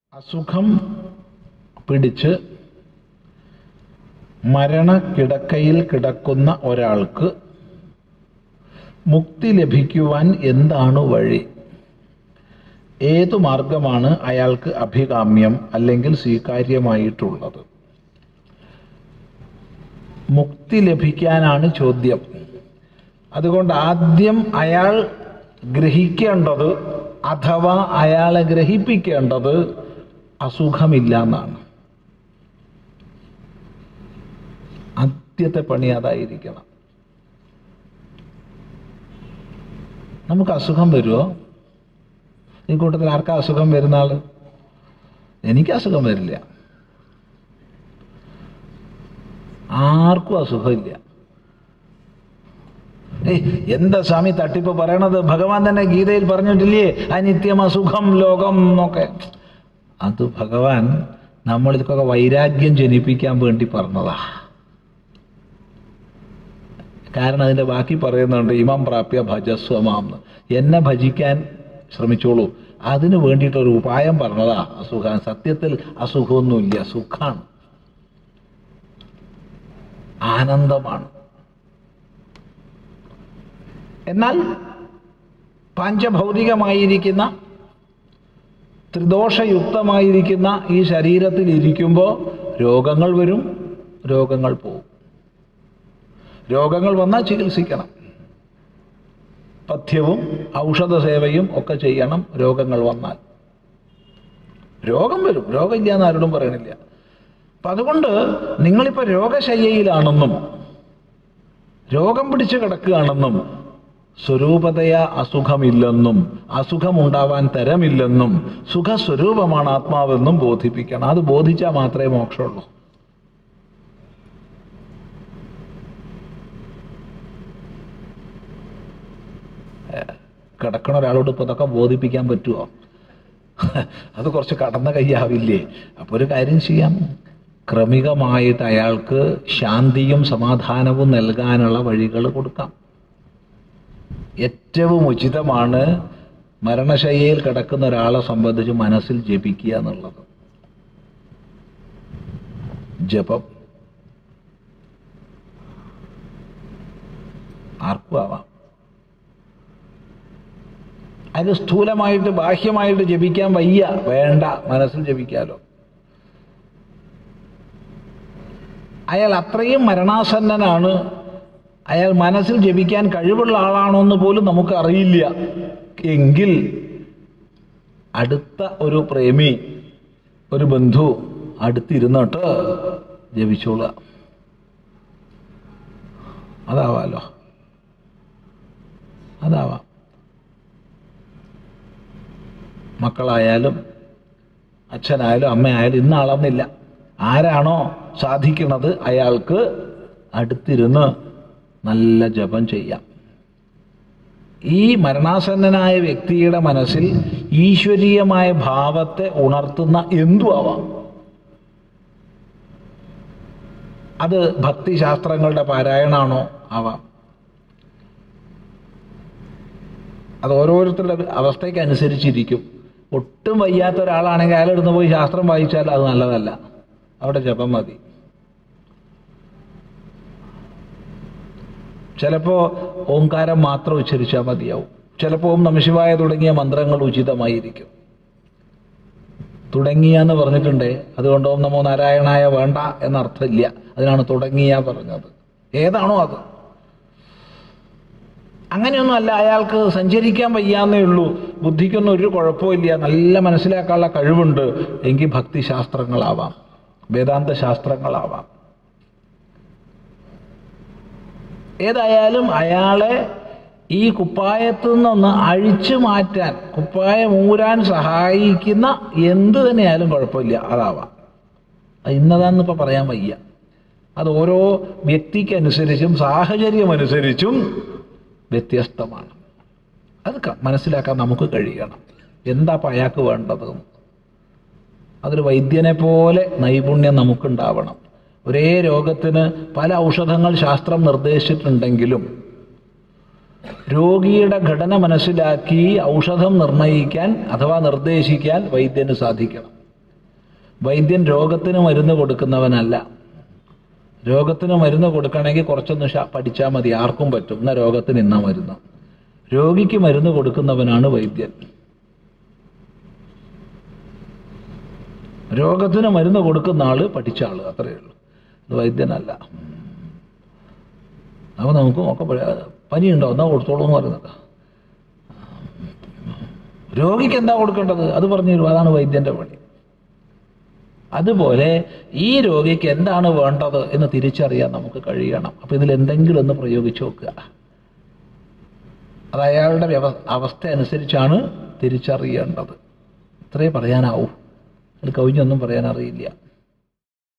അസുഖം പിടിച്ച് മരണക്കിടക്കയിൽ കിടക്കുന്ന ഒരാൾക്ക് മുക്തി ലഭിക്കുവാൻ എന്താണ് വഴി ഏതു മാർഗമാണ് അയാൾക്ക് അഭികാമ്യം അല്ലെങ്കിൽ സ്വീകാര്യമായിട്ടുള്ളത് മുക്തി ലഭിക്കാനാണ് ചോദ്യം അതുകൊണ്ട് ആദ്യം അയാൾ ഗ്രഹിക്കേണ്ടത് അഥവാ അയാളെ ഗ്രഹിപ്പിക്കേണ്ടത് അസുഖമില്ല എന്നാണ് ആദ്യത്തെ പണി അതായിരിക്കണം നമുക്ക് അസുഖം വരുമോ ഈ കൂട്ടത്തിൽ ആർക്കാ അസുഖം വരുന്ന ആള് എനിക്ക് അസുഖം വരില്ല ആർക്കും അസുഖമില്ല ഏയ് എന്താ സ്വാമി തട്ടിപ്പ് പറയണത് ഭഗവാൻ തന്നെ ഗീതയിൽ പറഞ്ഞിട്ടില്ലേ അനിത്യം അസുഖം ലോകം എന്നൊക്കെ അത് ഭഗവാൻ നമ്മളിതൊക്കെ വൈരാഗ്യം ജനിപ്പിക്കാൻ വേണ്ടി പറഞ്ഞതാ കാരണം അതിൻ്റെ ബാക്കി പറയുന്നുണ്ട് ഇമം പ്രാപ്യ ഭജസ്വമാം എന്ന്. എന്നെ ഭജിക്കാൻ ശ്രമിച്ചോളൂ അതിനു വേണ്ടിയിട്ടൊരു ഉപായം പറഞ്ഞതാ അസുഖം സത്യത്തിൽ അസുഖമൊന്നുമില്ല സുഖാണ് ആനന്ദമാണ് എന്നാൽ പഞ്ചഭൗതികമായിരിക്കുന്ന ത്രിദോഷയുക്തമായിരിക്കുന്ന ഈ ശരീരത്തിൽ ഇരിക്കുമ്പോൾ രോഗങ്ങൾ വരും രോഗങ്ങൾ പോവും രോഗങ്ങൾ വന്നാൽ ചികിത്സിക്കണം പഥ്യവും ഔഷധ സേവയും ഒക്കെ ചെയ്യണം രോഗങ്ങൾ വന്നാൽ രോഗം വരും രോഗമില്ല എന്ന് ആരോടും പറയണില്ല അപ്പം അതുകൊണ്ട് നിങ്ങളിപ്പോൾ രോഗശയ്യയിലാണെന്നും രോഗം പിടിച്ച് കിടക്കുകയാണെന്നും സ്വരൂപതയ അസുഖമില്ലെന്നും അസുഖമുണ്ടാവാൻ തരമില്ലെന്നും സുഖസ്വരൂപമാണ് ആത്മാവെന്നും ബോധിപ്പിക്കണം അത് ബോധിച്ചാൽ മാത്രമേ മോക്ഷമുള്ളൂ കിടക്കണ ഒരാളോട് ഇപ്പൊ ഇതൊക്കെ ബോധിപ്പിക്കാൻ പറ്റുമോ അത് കുറച്ച് കടന്ന കൈയാവില്ലേ അപ്പോൾ ഒരു കാര്യം ചെയ്യാം ക്രമികമായിട്ട് അയാൾക്ക് ശാന്തിയും സമാധാനവും നൽകാനുള്ള വഴികൾ കൊടുക്കാം ഏറ്റവും ഉചിതമാണ് മരണശയ്യയിൽ കിടക്കുന്ന ഒരാളെ സംബന്ധിച്ച് മനസ്സിൽ ജപിക്കുക എന്നുള്ളത് ജപം ആർക്കും ആവാം അത് സ്ഥൂലമായിട്ട് ബാഹ്യമായിട്ട് ജപിക്കാൻ വയ്യ വേണ്ട മനസ്സിൽ ജപിക്കാലോ അയാൾ അത്രയും മരണാസന്നനാണ് അയാൾ മനസ്സിൽ ജപിക്കാൻ കഴിവുള്ള ആളാണോ എന്ന് പോലും നമുക്ക് അറിയില്ല എങ്കിൽ അടുത്ത ഒരു പ്രേമി ഒരു ബന്ധു അടുത്തിരുന്നിട്ട് ജപിച്ചോളുക അതാവാലോ അതാവാം മക്കളായാലും അച്ഛനായാലും അമ്മയായാലും ഇന്ന ആളെന്നില്ല ആരാണോ സാധിക്കുന്നത് അയാൾക്ക് അടുത്തിരുന്ന് നല്ല ജപം ചെയ്യാം ഈ മരണാസന്നനായ വ്യക്തിയുടെ മനസ്സിൽ ഈശ്വരീയമായ ഭാവത്തെ ഉണർത്തുന്ന എന്തു ആവാം അത് ഭക്തിശാസ്ത്രങ്ങളുടെ പാരായണാണോ ആവാം അത് ഓരോരുത്തരുടെ അവസ്ഥയ്ക്ക് അനുസരിച്ചിരിക്കും ഒട്ടും വയ്യാത്ത ഒരാളാണെങ്കിൽ അയാളെടുന്ന് പോയി ശാസ്ത്രം വായിച്ചാൽ അത് നല്ലതല്ല അവിടെ ജപം മതി ചിലപ്പോൾ ഓംകാരം മാത്രം ഉച്ചരിച്ചാൽ മതിയാവും ചിലപ്പോൾ ഓം നമശിവായ തുടങ്ങിയ മന്ത്രങ്ങൾ ഉചിതമായിരിക്കും തുടങ്ങിയ എന്ന് പറഞ്ഞിട്ടുണ്ടേ അതുകൊണ്ട് ഓം നമോ നാരായണായ വേണ്ട എന്നർത്ഥമില്ല അതിനാണ് തുടങ്ങിയ പറഞ്ഞത് ഏതാണോ അത് അങ്ങനെയൊന്നും അല്ല അയാൾക്ക് സഞ്ചരിക്കാൻ വയ്യാന്നേ ഉള്ളൂ ബുദ്ധിക്കൊന്നും ഒരു കുഴപ്പമില്ല നല്ല മനസ്സിലാക്കാനുള്ള കഴിവുണ്ട് എങ്കിൽ ഭക്തിശാസ്ത്രങ്ങളാവാം വേദാന്ത ശാസ്ത്രങ്ങളാവാം ഏതായാലും അയാളെ ഈ കുപ്പായത്തു നിന്നൊന്ന് അഴിച്ചു മാറ്റാൻ കുപ്പായം ഊരാൻ സഹായിക്കുന്ന എന്ത് തന്നെയായാലും കുഴപ്പമില്ല അതാവാം അത് ഇന്നതാന്ന് ഇപ്പം പറയാൻ വയ്യ അത് ഓരോ വ്യക്തിക്കനുസരിച്ചും സാഹചര്യമനുസരിച്ചും വ്യത്യസ്തമാണ് അത് ക- മനസ്സിലാക്കാൻ നമുക്ക് കഴിയണം എന്താ അപ്പം അയാൾക്ക് വേണ്ടത് അതൊരു വൈദ്യനെ പോലെ നൈപുണ്യം നമുക്കുണ്ടാവണം ഒരേ രോഗത്തിന് പല ഔഷധങ്ങൾ ശാസ്ത്രം നിർദ്ദേശിച്ചിട്ടുണ്ടെങ്കിലും രോഗിയുടെ ഘടന മനസ്സിലാക്കി ഔഷധം നിർണയിക്കാൻ അഥവാ നിർദ്ദേശിക്കാൻ വൈദ്യന് സാധിക്കണം വൈദ്യൻ രോഗത്തിന് മരുന്ന് കൊടുക്കുന്നവനല്ല രോഗത്തിന് മരുന്ന് കൊടുക്കണമെങ്കിൽ കുറച്ചൊന്ന് ഷ- പഠിച്ചാൽ മതി ആർക്കും പറ്റും എന്നാ രോഗത്തിന് ഇന്ന മരുന്ന് രോഗിക്ക് മരുന്ന് കൊടുക്കുന്നവനാണ് വൈദ്യൻ രോഗത്തിന് മരുന്ന് കൊടുക്കുന്ന ആള് പഠിച്ച ആള് അത്രയേ ഉള്ളൂ അത് വൈദ്യനല്ല അപ്പോൾ നമുക്ക് നോക്കാം പനിയുണ്ടോ എന്നാ കൊടുത്തോളൂ എന്ന് പറയുന്നത് രോഗിക്ക് എന്താ കൊടുക്കേണ്ടത് അത് പറഞ്ഞു തരും അതാണ് വൈദ്യന്റെ പണി അതുപോലെ ഈ രോഗിക്ക് എന്താണ് വേണ്ടത് എന്ന് തിരിച്ചറിയാൻ നമുക്ക് കഴിയണം അപ്പൊ ഇതിൽ എന്തെങ്കിലും ഒന്ന് പ്രയോഗിച്ചു നോക്കുക അത് അയാളുടെ വ്യവ അവസ്ഥ അനുസരിച്ചാണ് തിരിച്ചറിയേണ്ടത് ഇത്രേ പറയാനാവൂ അത് കവിഞ്ഞൊന്നും പറയാൻ അറിയില്ല